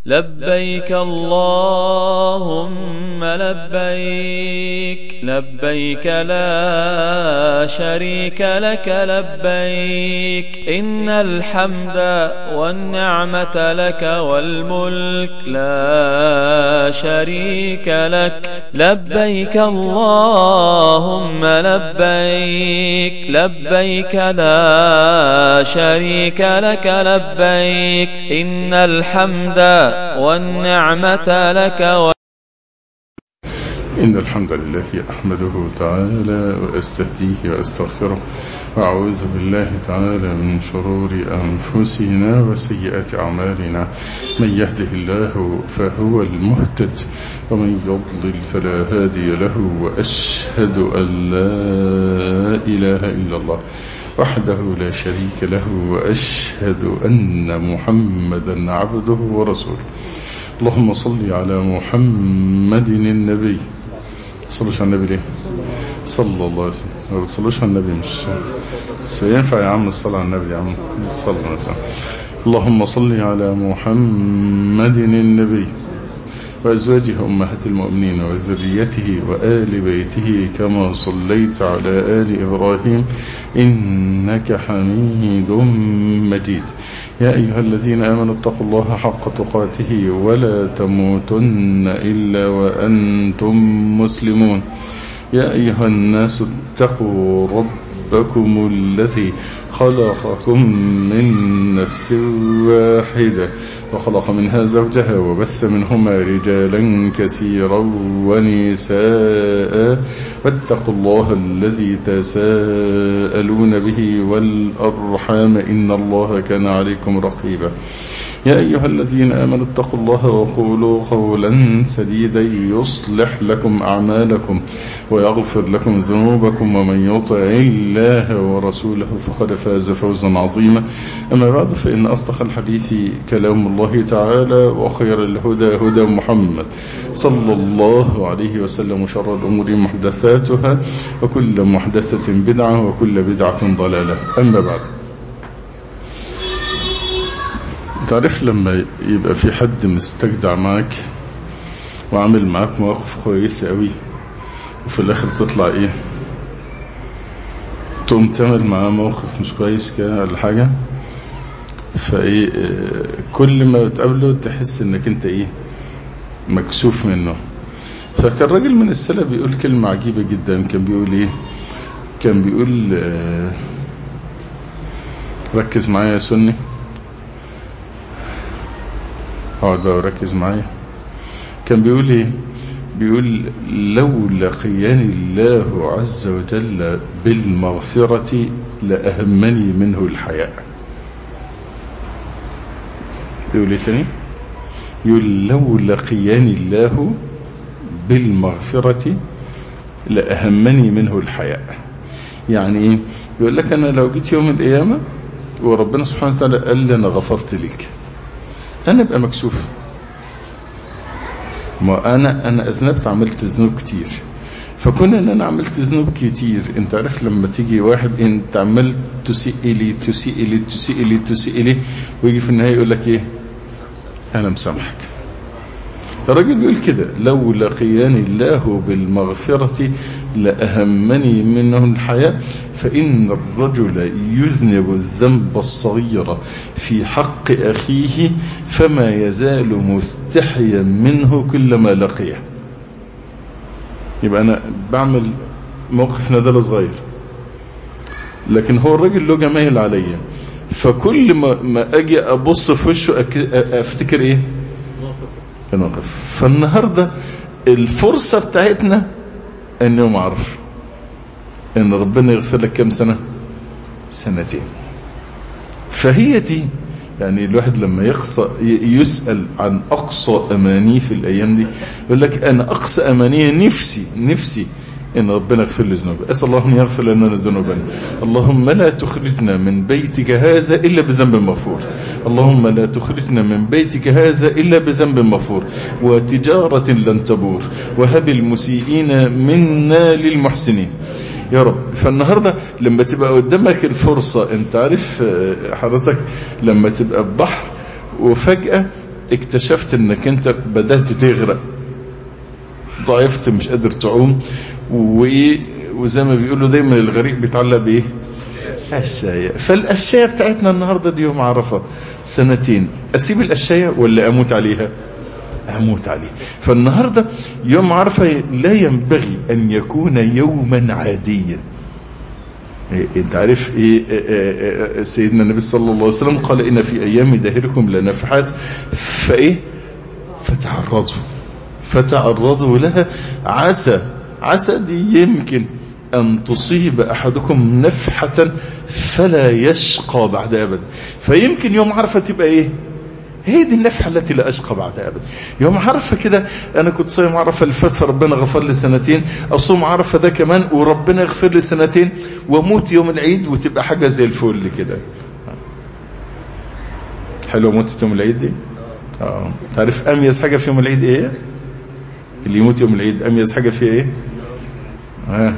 لبيك اللهم لبيك لبيك لا شريك لك لبيك إن الحمد والنعمة لك والملك لا شريك لك لبيك اللهم لبيك لبيك لا شريك لك لبيك إن الحمد والنعمة لك و... إن الحمد لله أحمده تعالى وأستهديه وأستغفره وأعوذ بالله تعالى من شرور أنفسنا وسيئات أعمالنا من يهده الله فهو المهتد ومن يضلل فلا هادي له وأشهد أن لا إله إلا الله وحده لا شريك له وأشهد أن محمدا عبده ورسوله اللهم صل على محمد النبي صلوش على النبي ليه صلى الله عليه وسلم ما بتصلوش على النبي مش سينفع يا عم الصلاة على النبي يا عم صلى الله عليه وسلم اللهم صل على محمد النبي وأزواجه أمهات المؤمنين وذريته وآل بيته كما صليت على آل إبراهيم إنك حميد مجيد يا أيها الذين آمنوا اتقوا الله حق تقاته ولا تموتن إلا وأنتم مسلمون يا أيها الناس اتقوا ربكم الذي خلقكم من نفس واحدة وخلق منها زوجها وبث منهما رجالا كثيرا ونساء واتقوا الله الذي تساءلون به والأرحام إن الله كان عليكم رقيبا يا أيها الذين آمنوا اتقوا الله وقولوا قولا سديدا يصلح لكم أعمالكم ويغفر لكم ذنوبكم ومن يطع الله ورسوله فقد فاز فوزا عظيما أما بعد فإن أصدق الحديث كلام الله تعالى وخير الهدى هدى محمد صلى الله عليه وسلم وشر الأمور محدثاتها وكل محدثة بدعة وكل بدعة ضلالة أما بعد تعرف لما يبقى في حد مستجدع معك وعامل معاك مواقف كويسة قوي وفي الاخر تطلع ايه تقوم تعمل معاه موقف مش كويس كده ولا حاجة فايه كل ما بتقابله تحس انك انت ايه مكسوف منه فكان راجل من السلف بيقول كلمة عجيبة جدا كان بيقول ايه كان بيقول آه ركز معايا يا سني اقعد بقى وركز معايا كان بيقول ايه بيقول لو لقياني الله عز وجل بالمغفرة لأهمني منه الحياء يقول ايه تاني يقول لو لقياني الله بالمغفرة لأهمني منه الحياء يعني ايه يقول لك انا لو جيت يوم القيامة وربنا سبحانه وتعالى قال لي انا غفرت لك انا ابقى مكسوف ما انا انا اذنبت عملت ذنوب كتير فكون ان انا عملت ذنوب كتير انت عارف لما تيجي واحد انت عمال تسيء لي تسيء لي تسيء لي تسيء لي ويجي في النهايه يقول لك ايه انا مسامحك الراجل بيقول كده لو لقياني الله بالمغفرة لأهمني منه الحياة فإن الرجل يذنب الذنب الصغير في حق أخيه فما يزال مستحيا منه كلما لقيه يبقى أنا بعمل موقف ندالة صغير لكن هو الراجل له جمايل عليا فكل ما, ما أجي أبص في وشه أفتكر إيه الموقف فالنهاردة الفرصة بتاعتنا ان يوم اعرف ان ربنا يغفر لك كم سنة سنتين فهي دي يعني الواحد لما يقصى يسأل عن اقصى امانيه في الايام دي يقول لك انا اقصى امانيه نفسي نفسي ان ربنا يغفر لي ذنوبي اسال الله ان يغفر لنا ذنوبنا اللهم لا تخرجنا من بيتك هذا الا بذنب مغفور اللهم لا تخرجنا من بيتك هذا الا بذنب مغفور وتجاره لن تبور وهب المسيئين منا للمحسنين يا رب فالنهاردة لما تبقى قدامك الفرصة انت عارف حضرتك لما تبقى ببحر وفجأة اكتشفت انك انت بدأت تغرق ضعفت مش قادر تعوم وايه وزي ما بيقولوا دايما الغريق بيتعلق بايه الشاية فالأشياء بتاعتنا النهاردة دي يوم عرفة سنتين أسيب الأشياء ولا أموت عليها أموت عليه فالنهاردة يوم عرفة لا ينبغي أن يكون يوما عاديا إيه انت عارف ايه إيه سيدنا النبي صلى الله عليه وسلم قال ان في ايام دهركم لنفحات فايه فتعرضوا فتعرضوا لها عسى عسى دي يمكن أن تصيب أحدكم نفحة فلا يشقى بعد أبدا فيمكن يوم عرفة تبقى إيه هي دي النفحة التي لا أشقى بعد أبدا يوم عرفة كده أنا كنت صايم عرفة اللي فات فربنا غفر لي سنتين أصوم عرفة ده كمان وربنا يغفر لي سنتين وأموت يوم العيد وتبقى حاجة زي الفل كده حلو موتة يوم العيد دي اه تعرف أميز حاجة في يوم العيد إيه اللي يموت يوم العيد أميز حاجة في إيه اه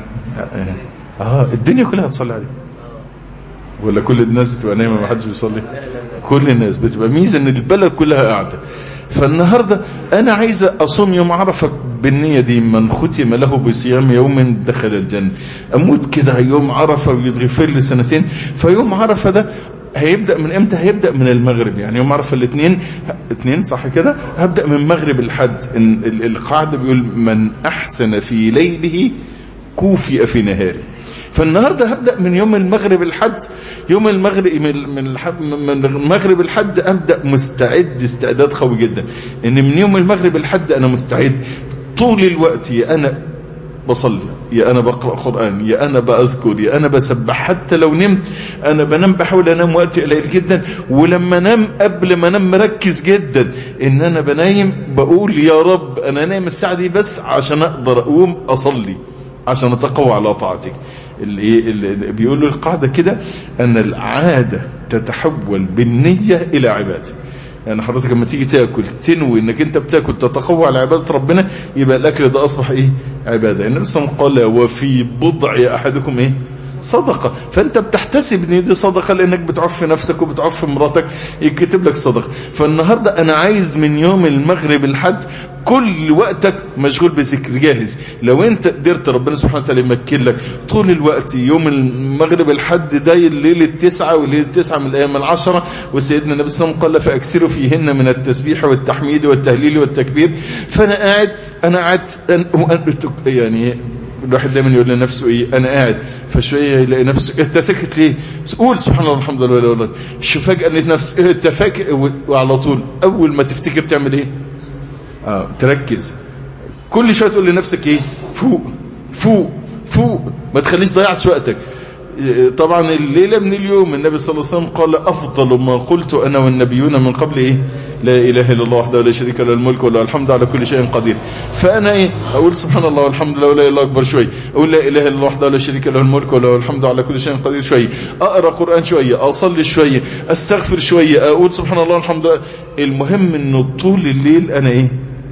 اه الدنيا كلها تصلي عليه ولا كل الناس بتبقى نايمه ما حدش بيصلي كل الناس بتبقى ميزه ان البلد كلها قاعده فالنهارده انا عايز اصوم يوم عرفه بالنيه دي من ختم له بصيام يوم دخل الجنه اموت كده يوم عرفه ويتغفر لي سنتين فيوم عرفه ده هيبدأ من امتى هيبدأ من المغرب يعني يوم عرفة الاثنين اثنين صح كده هبدأ من مغرب الحد إن القاعدة بيقول من احسن في ليله كوفئ في نهاره فالنهاردة هبدأ من يوم المغرب الحد يوم المغرب من من من المغرب الحد أبدأ مستعد استعداد قوي جدا ان من يوم المغرب الحد انا مستعد طول الوقت يا انا بصلي يا انا بقرأ قرآن يا انا بأذكر يا انا بسبح حتى لو نمت انا بنام بحاول انام وقت قليل جدا ولما انام قبل ما انام مركز جدا ان انا بنايم بقول يا رب انا نايم الساعة دي بس عشان اقدر اقوم اصلي عشان اتقوى على طاعتك اللي, اللي بيقولوا القاعدة كده ان العادة تتحول بالنية الى عبادة يعني حضرتك لما تيجي تاكل تنوي انك انت بتاكل تتقوى على عبادة ربنا يبقى الاكل ده اصبح ايه عبادة يعني النبي صلى الله عليه وسلم قال وفي بضع احدكم ايه صدقة فانت بتحتسب ان دي صدقة لانك بتعف نفسك وبتعف مراتك يكتب لك صدقة فالنهاردة انا عايز من يوم المغرب الحد كل وقتك مشغول بذكر جاهز لو انت قدرت ربنا سبحانه وتعالى يمكن لك طول الوقت يوم المغرب الحد ده الليل التسعة والليل التسعة من الايام العشرة وسيدنا النبي صلى الله عليه وسلم قال فاكثروا فيهن من التسبيح والتحميد والتهليل والتكبير فانا قاعد انا قاعد يعني الواحد دايما يقول لنفسه ايه انا قاعد فشويه يلاقي نفسه انت ساكت ليه قول سبحان الله الحمد لله والله شو فجاه لقيت نفسك إيه انت فاكر وعلى طول اول ما تفتكر تعمل ايه اه تركز كل شويه تقول لنفسك ايه فوق فوق فوق ما تخليش ضيعت وقتك طبعا الليلة من اليوم النبي صلى الله عليه وسلم قال أفضل ما قلت أنا والنبيون من قبل إيه لا إله إلا الله وحده ولا شريك له الملك ولا الحمد على كل شيء قدير فأنا إيه أقول سبحان الله والحمد لله ولا إله إلا أكبر شوي أقول لا إله إلا الله وحده ولا شريك له الملك ولا الحمد على كل شيء قدير شوي أقرأ قرآن شوية أصلي شوية أستغفر شوية أقول سبحان الله والحمد لله المهم إنه طول الليل أنا إيه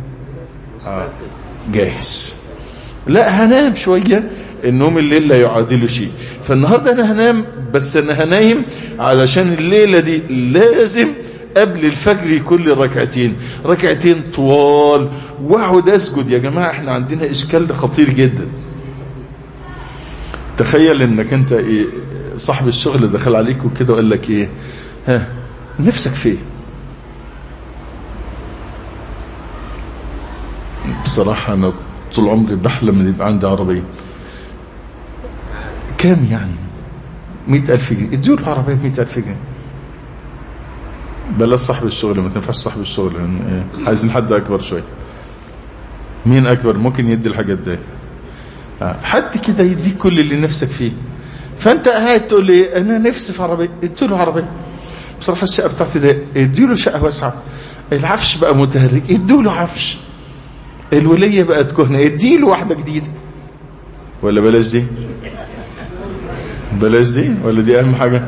آه جاهز لا هنام شوية النوم الليل لا يعادل شيء فالنهاردة انا هنام بس انا هنايم علشان الليلة دي لازم قبل الفجر يكون لي ركعتين ركعتين طوال واقعد اسجد يا جماعة احنا عندنا اشكال خطير جدا تخيل انك انت ايه صاحب الشغل دخل عليك وكده وقال لك ايه ها نفسك فيه بصراحة انا طول عمري بحلم ان يبقى عندي عربية كام يعني مئة ألف جنيه اديله العربية بمئة ألف جنيه بلاش صاحب الشغل ما تنفعش صاحب الشغل يعني عايزين حد أكبر شوية مين أكبر ممكن يدي الحاجات دي حد كده يديك كل اللي نفسك فيه فأنت قاعد تقول لي أنا نفسي في عربية اديله عربية بصراحة الشقة بتاعتي ده اديله شقة واسعة العفش بقى متهرج اديله عفش الولية بقت كهنة اديله واحدة جديدة ولا بلاش دي بلاش دي ولا دي اهم حاجة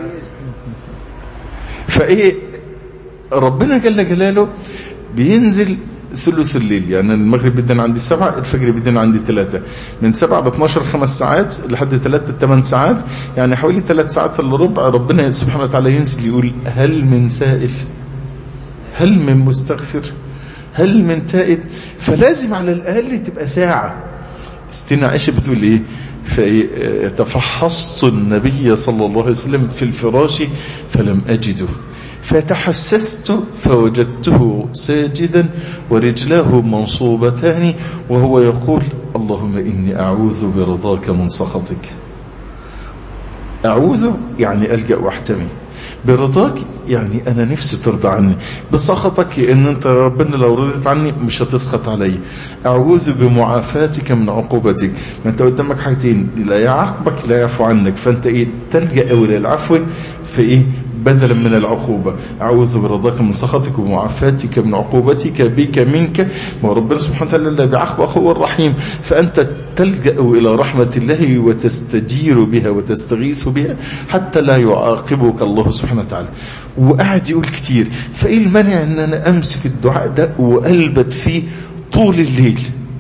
فايه ربنا جل جلاله بينزل ثلث الليل يعني المغرب بيدنا عندي سبعة الفجر بيدنا عندي ثلاثة من سبعة ب 12 خمس ساعات لحد ثلاثة ثمان ساعات يعني حوالي ثلاث ساعات الا ربع ربنا سبحانه وتعالى ينزل يقول هل من سائل هل من مستغفر هل من تائب فلازم على الأقل تبقى ساعة ستنا عائشة بتقول ايه فتفحصت النبي صلى الله عليه وسلم في الفراش فلم أجده فتحسست فوجدته ساجدا ورجلاه منصوبتان وهو يقول اللهم إني أعوذ برضاك من سخطك أعوذ يعني ألجأ واحتمي برضاك يعني أنا نفسي ترضى عني بسخطك إن أنت ربنا لو رضيت عني مش هتسخط علي أعوذ بمعافاتك من عقوبتك ما أنت قدامك حاجتين لا يعاقبك لا يعفو عنك فأنت إيه تلجأ أولى العفو في إيه بدلا من العقوبة أعوذ برضاك من سخطك ومعافاتك من عقوبتك بك منك ما ربنا سبحانه وتعالى لا بيعاقب أخوه الرحيم فأنت تلجأ إلى رحمة الله وتستجير بها وتستغيث بها حتى لا يعاقبك الله سبحانه وتعالى وقعد يقول كتير فإيه المانع أن أنا أمسك الدعاء ده وألبت فيه طول الليل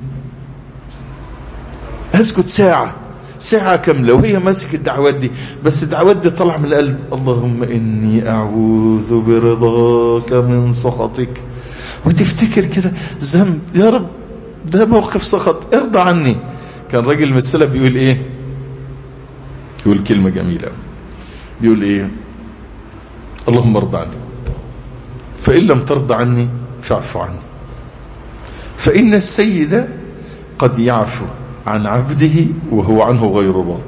أسكت ساعة ساعة كاملة وهي ماسك الدعوات دي بس الدعوات دي طلع من القلب اللهم إني أعوذ برضاك من سخطك وتفتكر كده ذنب يا رب ده موقف سخط ارضى عني كان راجل من السلف بيقول ايه يقول كلمة جميلة بيقول ايه اللهم ارضى عني فإن لم ترضى عني فاعف عني فإن السيد قد يعفو عن عبده وهو عنه غير راض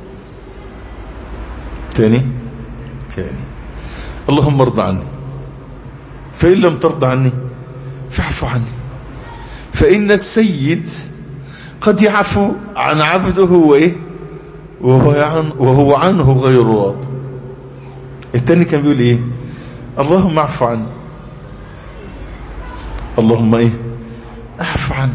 تاني تاني اللهم ارضى عني فإن لم ترضى عني فاعف عني فإن السيد قد يعفو عن عبده وإيه وهو, عن وهو عنه غير راض التاني كان بيقول إيه اللهم اعف عني اللهم إيه اعف عني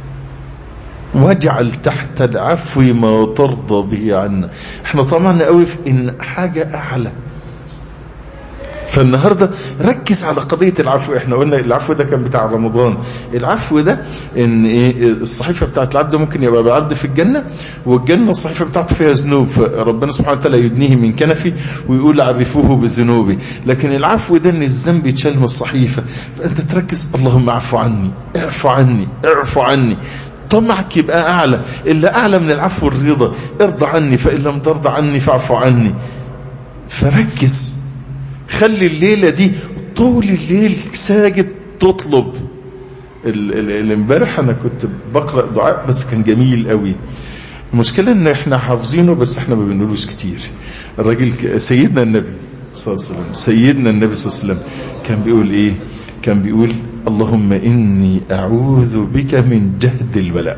واجعل تحت العفو ما ترضى به عنا احنا طمعنا قوي في ان حاجة اعلى فالنهاردة ركز على قضية العفو احنا قلنا العفو ده كان بتاع رمضان العفو ده ان ايه الصحيفة بتاعت العبد ممكن يبقى بعبد في الجنة والجنة الصحيفة بتاعته فيها ذنوب فربنا سبحانه وتعالى يدنيه من كنفي ويقول عرفوه بذنوبي لكن العفو ده ان الذنب يتشال من الصحيفة فانت تركز اللهم اعفو عني اعفو عني اعفو عني طمعك يبقى اعلى اللي اعلى من العفو والرضا ارضى عني فان لم ترضى عني فاعفو عني فركز خلي الليلة دي طول الليل ساجد تطلب الامبارح انا كنت بقرأ دعاء بس كان جميل قوي المشكلة ان احنا حافظينه بس احنا ما بنقولوش كتير الراجل سيدنا النبي صلى الله عليه وسلم سيدنا النبي صلى الله عليه وسلم كان بيقول ايه كان بيقول اللهم اني اعوذ بك من جهد البلاء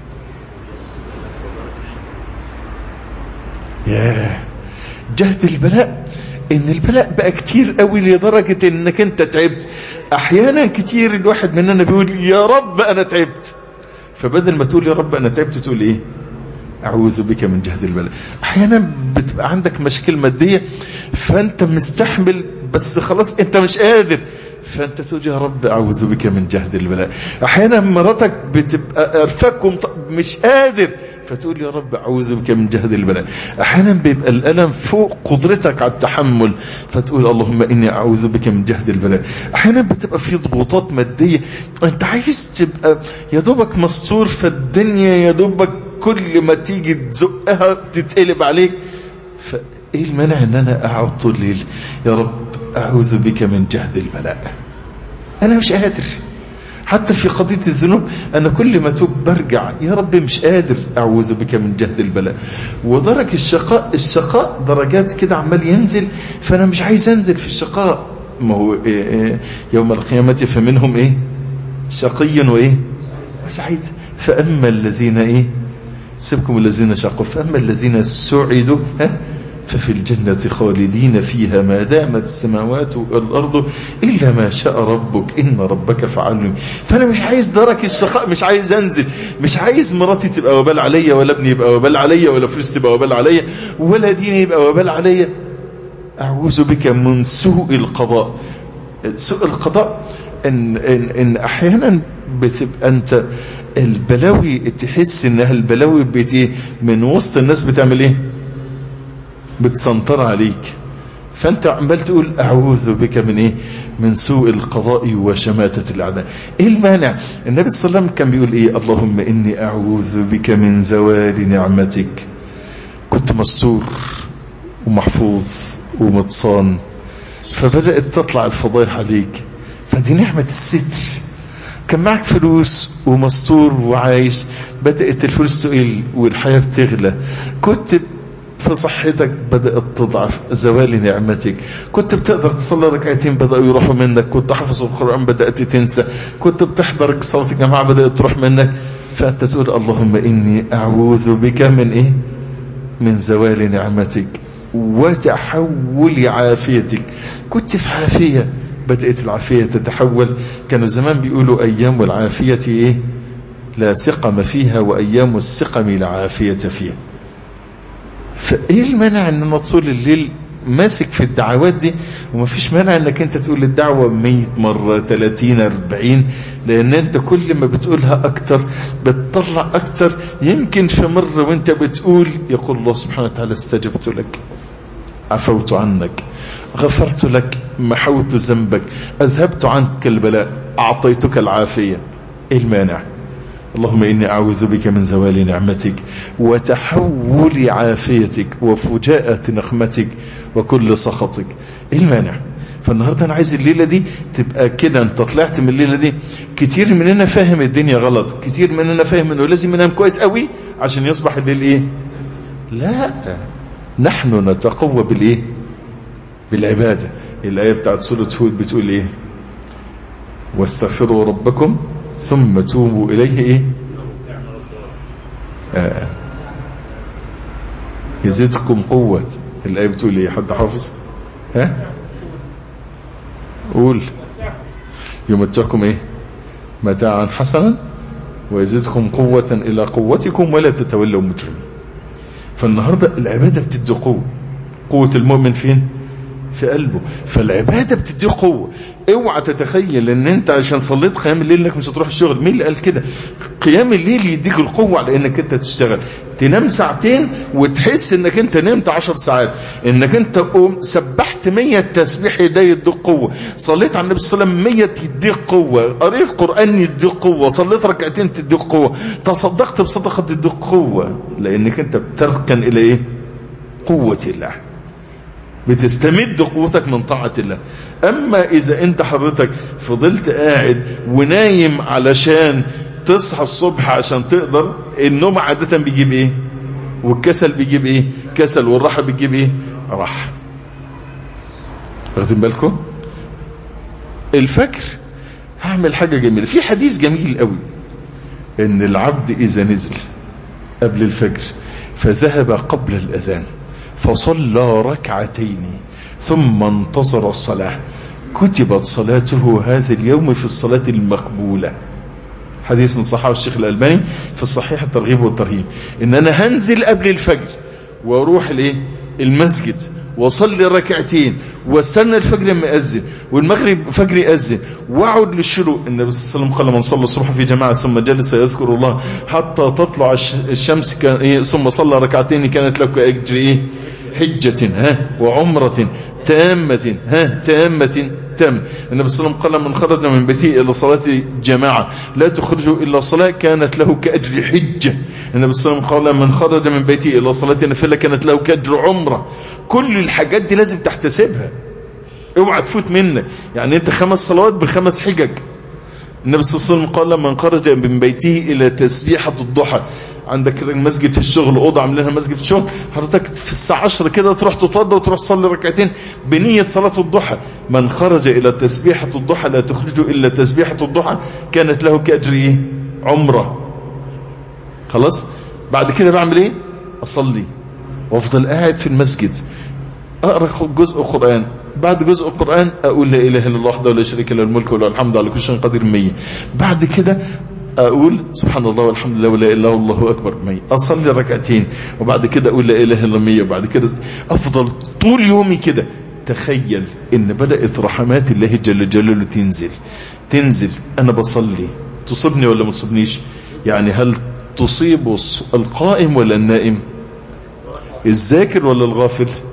ياه جهد البلاء ان البلاء بقى كتير قوي لدرجة انك انت تعبت احيانا كتير الواحد مننا بيقول يا رب انا تعبت فبدل ما تقول يا رب انا تعبت تقول ايه اعوذ بك من جهد البلاء احيانا بتبقى عندك مشاكل مادية فانت مستحمل بس خلاص انت مش قادر فانت تقول يا رب اعوذ بك من جهد البلاء احيانا مراتك بتبقى قرفك مش قادر فتقول يا رب اعوذ بك من جهد البلاء احيانا بيبقى الالم فوق قدرتك على التحمل فتقول اللهم اني اعوذ بك من جهد البلاء احيانا بتبقى في ضغوطات مادية انت عايز تبقى يا دوبك مستور في الدنيا يا دوبك كل ما تيجي تزقها تتقلب عليك فايه المانع ان انا اقعد طول الليل يا رب اعوذ بك من جهد البلاء انا مش قادر حتى في قضية الذنوب أنا كل ما توب برجع يا رب مش قادر أعوذ بك من جهد البلاء ودرك الشقاء الشقاء درجات كده عمال ينزل فأنا مش عايز أنزل في الشقاء ما هو إيه إيه يوم القيامة فمنهم إيه شقي وإيه وسعيد فأما الذين إيه سبكم الذين شقوا فأما الذين سعدوا ها ففي الجنة خالدين فيها ما دامت السماوات والأرض إلا ما شاء ربك إن ربك فعل فأنا مش عايز درك الشقاء مش عايز أنزل مش عايز مراتي تبقى وبال عليا ولا ابني يبقى وبال عليا ولا فلوس تبقى وبال عليا ولا ديني يبقى وبال عليا أعوذ بك من سوء القضاء سوء القضاء إن, إن, إن أحيانا بتبقى أنت البلاوي تحس إنها البلاوي بت من وسط الناس بتعمل إيه بتسنطر عليك فانت عمال تقول اعوذ بك من ايه من سوء القضاء وشماتة الاعداء ايه المانع النبي صلى الله عليه وسلم كان بيقول ايه اللهم اني اعوذ بك من زوال نعمتك كنت مستور ومحفوظ ومتصان فبدأت تطلع الفضائح عليك فدي نعمة الستر كان معك فلوس ومستور وعايش بدأت الفلوس تقل والحياة بتغلى كنت في صحتك بدأت تضعف زوال نعمتك كنت بتقدر تصلي ركعتين بدأوا يروحوا منك كنت حافظ القرآن بدأت تنسى كنت بتحضر صلاة الجماعة بدأت تروح منك فأنت تقول اللهم إني أعوذ بك من إيه من زوال نعمتك وتحول عافيتك كنت في عافية بدأت العافية تتحول كانوا زمان بيقولوا أيام العافية إيه لا سقم فيها وأيام السقم لا عافية فيها فايه المانع ان انا طول الليل ماسك في الدعوات دي ومفيش مانع انك انت تقول الدعوة 100 مرة 30 40 لان انت كل ما بتقولها اكتر بتطلع اكتر يمكن في مرة وانت بتقول يقول الله سبحانه وتعالى استجبت لك عفوت عنك غفرت لك محوت ذنبك اذهبت عنك البلاء اعطيتك العافية ايه المانع اللهم إني أعوذ بك من زوال نعمتك وتحول عافيتك وفجاءة نقمتك وكل سخطك إيه المانع فالنهاردة أنا عايز الليلة دي تبقى كده أنت طلعت من الليلة دي كتير مننا فاهم الدنيا غلط كتير مننا فاهم أنه لازم ينام كويس قوي عشان يصبح الليل إيه لا نحن نتقوى بالإيه بالعبادة الآية بتاعت سورة هود بتقول إيه واستغفروا ربكم ثم توبوا إليه إيه آه. يزيدكم قوة الآية بتقول إيه حد حافظ ها قول يمتعكم إيه متاعا حسنا ويزيدكم قوة إلى قوتكم ولا تتولوا مجرمين فالنهاردة العبادة بتدي قوة قوة المؤمن فين في قلبه فالعبادة بتديه قوة اوعى تتخيل ان انت عشان صليت قيام الليل انك مش هتروح الشغل مين اللي قال كده قيام الليل يديك القوة على انك انت تشتغل تنام ساعتين وتحس انك انت نمت عشر ساعات انك انت قوم سبحت مية تسبيح ده يديك قوة صليت على النبي صلى الله عليه وسلم مية يديك قوة قريت قرآن يديك قوة صليت ركعتين تديك قوة تصدقت بصدقة تديك قوة لانك انت بتركن الى ايه قوة الله بتستمد قوتك من طاعة الله اما اذا انت حضرتك فضلت قاعد ونايم علشان تصحى الصبح عشان تقدر النوم عادة بيجيب ايه والكسل بيجيب ايه كسل والراحة بيجيب ايه راحة واخدين بالكم الفجر هعمل حاجة جميلة في حديث جميل قوي ان العبد اذا نزل قبل الفجر فذهب قبل الاذان فصلى ركعتين ثم انتظر الصلاة كتبت صلاته هذا اليوم في الصلاة المقبولة حديث من صحابه الشيخ الألباني في الصحيح الترغيب والترهيب ان انا هنزل قبل الفجر واروح الايه المسجد واصلي ركعتين واستنى الفجر لما يأذن والمغرب فجر يأذن واقعد للشروق النبي صلى الله عليه وسلم قال من صلى الصبح في جماعة ثم جلس يذكر الله حتى تطلع الشمس كان إيه ثم صلى ركعتين كانت له كأجر إيه حجة ها وعمرة تامة ها تامة تام النبي صلى الله عليه وسلم قال من خرج من بيته إلى صلاة جماعة لا تخرجوا إلا صلاة كانت له كأجر حجة النبي صلى الله عليه وسلم قال من خرج من بيته إلى صلاة نفلة كانت له كأجر عمرة كل الحاجات دي لازم تحتسبها اوعى تفوت منك يعني انت خمس صلوات بخمس حجج النبي صلى الله عليه وسلم قال من خرج من بيته إلى تسبيحة الضحى عندك كده مسجد في الشغل اوضه عاملينها مسجد في الشغل حضرتك في الساعه 10 كده تروح تتوضى وتروح تصلي ركعتين بنيه صلاه الضحى من خرج الى تسبيحه الضحى لا تخرج الا تسبيحه الضحى كانت له كاجر ايه عمره خلاص بعد كده بعمل ايه اصلي وافضل قاعد في المسجد اقرا جزء قران بعد جزء القرآن أقول لا إله إلا الله وحده لا شريك له الملك وله الحمد على كل شيء قدير مية بعد كده أقول سبحان الله والحمد لله ولا إله إلا الله أكبر مية أصلي ركعتين وبعد كده أقول لا إله إلا مية وبعد كده أفضل طول يومي كده تخيل إن بدأت رحمات الله جل جلاله تنزل تنزل أنا بصلي تصيبني ولا ما تصيبنيش يعني هل تصيب القائم ولا النائم الذاكر ولا الغافل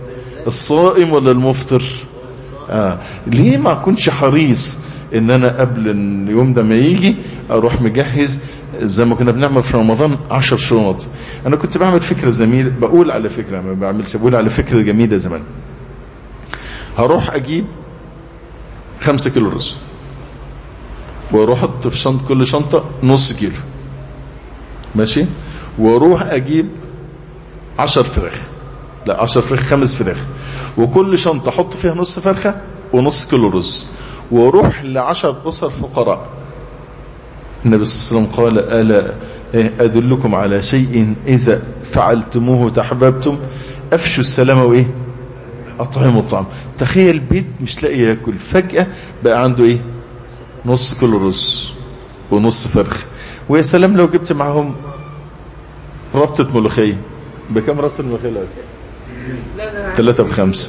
الصائم ولا المفطر آه. ليه ما اكونش حريص ان انا قبل اليوم ده ما يجي اروح مجهز زي ما كنا بنعمل في رمضان عشر شنط انا كنت بعمل فكرة زميل بقول على فكرة ما بعملش بقول على فكرة جميلة زمان هروح اجيب خمسة كيلو رز واروح احط في شنط كل شنطة نص كيلو ماشي واروح اجيب عشر فراخ لا عشر فراخ خمس فراخ وكل شنطة احط فيها نص فرخة ونص كيلو رز واروح لعشر اسر فقراء النبي صلى الله عليه وسلم قال ألا أدلكم على شيء إذا فعلتموه تحببتم أفشوا السلام وإيه أطعموا الطعام تخيل بيت مش لاقي ياكل فجأة بقى عنده إيه نص كيلو رز ونص فرخ ويا سلام لو جبت معاهم ربطة ملوخية بكم ربطة الملوخية دلوقتي؟ ثلاثة بخمسة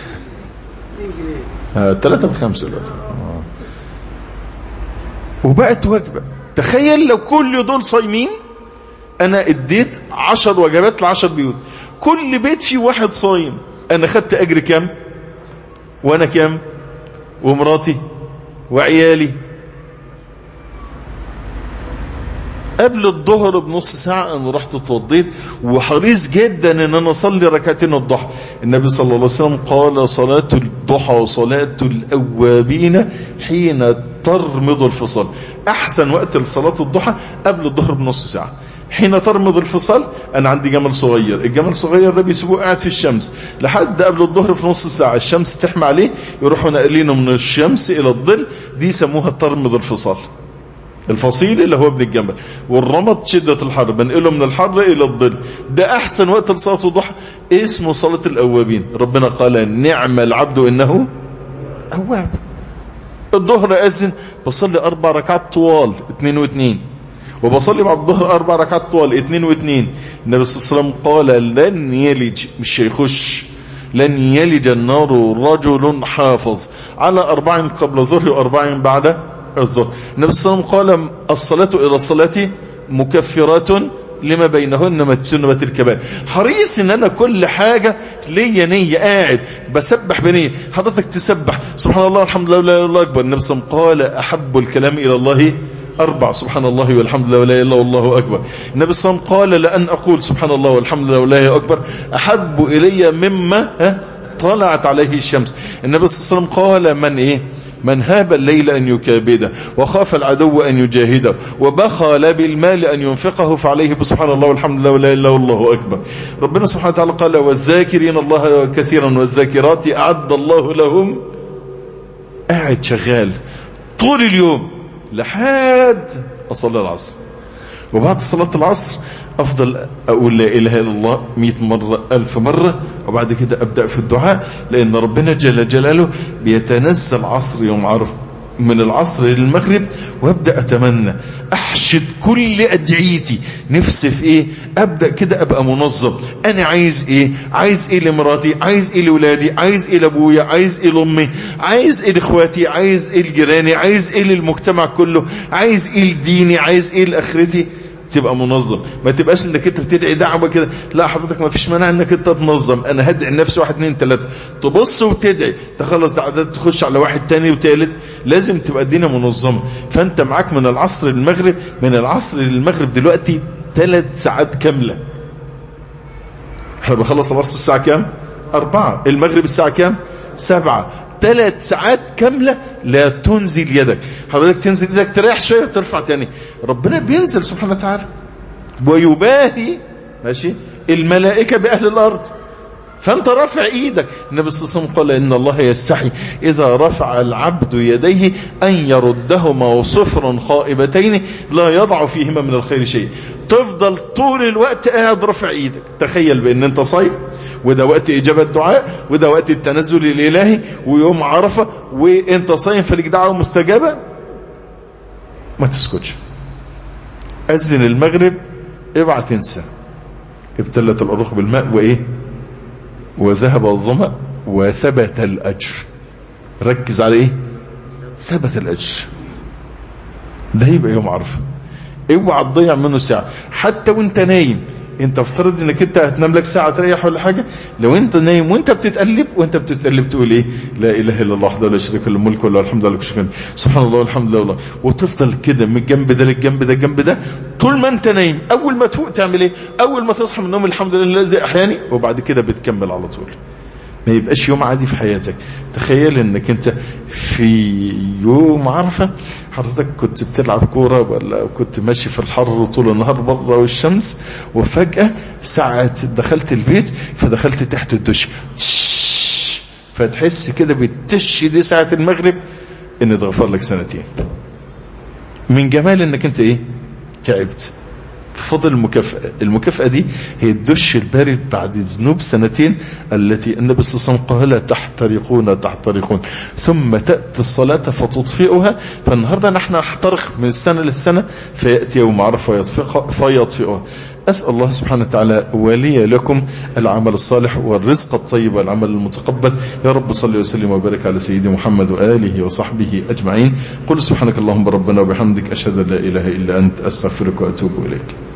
آه ثلاثة بخمسة دلوقتي آه. وبقت وجبة تخيل لو كل دول صايمين انا اديت عشر وجبات لعشر بيوت كل بيت فيه واحد صايم انا خدت اجر كام وانا كام ومراتي وعيالي قبل الظهر بنص ساعة انا رحت اتوضيت وحريص جدا ان انا اصلي ركعتين الضحى النبي صلى الله عليه وسلم قال صلاة الضحى وصلاة الاوابين حين ترمض الفصال احسن وقت لصلاة الضحى قبل الظهر بنص ساعة حين ترمض الفصال انا عندي جمل صغير الجمل الصغير ده بيسيبوه قاعد في الشمس لحد قبل الظهر في نص ساعة الشمس تحمى عليه يروحوا ناقلينه من الشمس الى الظل دي يسموها ترمض الفصال الفصيل اللي هو ابن الجمل والرمض شدة الحر بنقله من الحر الى الظل ده احسن وقت لصلاة الضحى اسمه صلاة الاوابين ربنا قال نعم العبد انه اواب الظهر اذن بصلي اربع ركعات طوال اتنين واتنين وبصلي بعد الظهر اربع ركعات طوال اتنين واتنين النبي صلى الله عليه وسلم قال لن يلج مش هيخش لن يلج النار رجل حافظ على اربع قبل الظهر واربع بعد الظهر النبي صلى الله عليه وسلم قال الصلاة الى الصلاة مكفرات لما بينهن ما تجنبت الكبائر حريص ان انا كل حاجة ليا نية قاعد بسبح بنية حضرتك تسبح سبحان الله الحمد لله ولا الله اكبر النبي صلى الله عليه وسلم قال احب الكلام الى الله أربع سبحان الله والحمد لله ولا إله إلا الله أكبر النبي صلى الله عليه وسلم قال لأن أقول سبحان الله والحمد لله ولا إله أكبر أحب إلي مما طلعت عليه الشمس النبي صلى الله عليه وسلم قال من إيه من هاب الليل أن يكابده وخاف العدو أن يجاهده وبخل بالمال أن ينفقه فعليه بسبحان الله والحمد لله ولا إله إلا الله أكبر ربنا سبحانه وتعالى قال والذاكرين الله كثيرا والذاكرات أعد الله لهم قاعد شغال طول اليوم لحد أصلي العصر وبعد صلاة العصر أفضل أقول لا إله إلا الله مئة مرة ألف مرة وبعد كده أبدأ في الدعاء لأن ربنا جل جلاله بيتنزل عصر يوم عرفه من العصر للمغرب وابدأ اتمنى احشد كل ادعيتي نفسي في ايه ابدأ كده ابقى منظم انا عايز ايه عايز ايه لمراتي عايز ايه لولادي عايز ايه لابويا عايز ايه لامي عايز ايه لاخواتي عايز ايه لجيراني عايز ايه للمجتمع كله عايز ايه لديني عايز ايه لاخرتي تبقى منظم ما تبقاش انك انت بتدعي دعوه كده لا حضرتك ما فيش مانع انك انت تنظم انا هدعي لنفسي واحد اتنين تلاته تبص وتدعي تخلص دعوات تخش على واحد تاني وتالت لازم تبقى الدنيا منظمه فانت معاك من العصر للمغرب من العصر للمغرب دلوقتي ثلاث ساعات كامله احنا بنخلص العصر الساعه كام أربعة المغرب الساعة كام سبعة ثلاث ساعات كاملة لا تنزل يدك حضرتك تنزل يدك تريح شوية وترفع تاني ربنا بينزل سبحانه وتعالى ويباهي ماشي الملائكة بأهل الأرض فأنت رافع إيدك النبي صلى الله عليه وسلم قال إن الله يستحي إذا رفع العبد يديه أن يردهما صفرا خائبتين لا يضع فيهما من الخير شيء تفضل طول الوقت قاعد رافع إيدك تخيل بأن أنت صايم وده وقت إجابة دعاء وده وقت التنزل الإلهي ويوم عرفة وانت صايم فلك دعوة مستجابة ما تسكتش أذن المغرب ابعت انسى ابتلت الأرخ بالماء وإيه وذهب الظمأ وثبت الأجر ركز على إيه ثبت الأجر ده يبقى يوم عرفة اوعى تضيع منه ساعة حتى وانت نايم انت افترض انك انت هتنام لك ساعة تريح ولا حاجة لو انت نايم وانت بتتقلب وانت بتتقلب تقول ايه لا اله الا الله وحده لا شريك له الملك ولا الحمد لله شكرا سبحان الله والحمد لله والله وتفضل كده من الجنب ده للجنب ده الجنب ده طول ما انت نايم اول ما تفوق تعمل ايه اول ما تصحى من النوم الحمد لله الذي احياني وبعد كده بتكمل على طول ما يبقاش يوم عادي في حياتك تخيل انك انت في يوم عرفة حضرتك كنت بتلعب كورة ولا كنت ماشي في الحر طول النهار بره والشمس وفجأة ساعة دخلت البيت فدخلت تحت الدش فتحس كده بالتش دي ساعة المغرب ان اتغفر لك سنتين من جمال انك انت ايه تعبت فضل المكافأة المكافأة دي هي الدش البارد بعد ذنوب سنتين التي النبي صلى الله عليه وسلم قال تحترقون تحترقون ثم تأتي الصلاة فتطفئها فالنهاردة نحن نحترق من السنة للسنة فيأتي يوم عرفة فيطفئها أسأل الله سبحانه وتعالى ولي لكم العمل الصالح والرزق الطيب والعمل المتقبل يا رب صل وسلم وبارك على سيدي محمد وآله وصحبه أجمعين قل سبحانك اللهم ربنا وبحمدك أشهد أن لا إله إلا أنت أستغفرك وأتوب إليك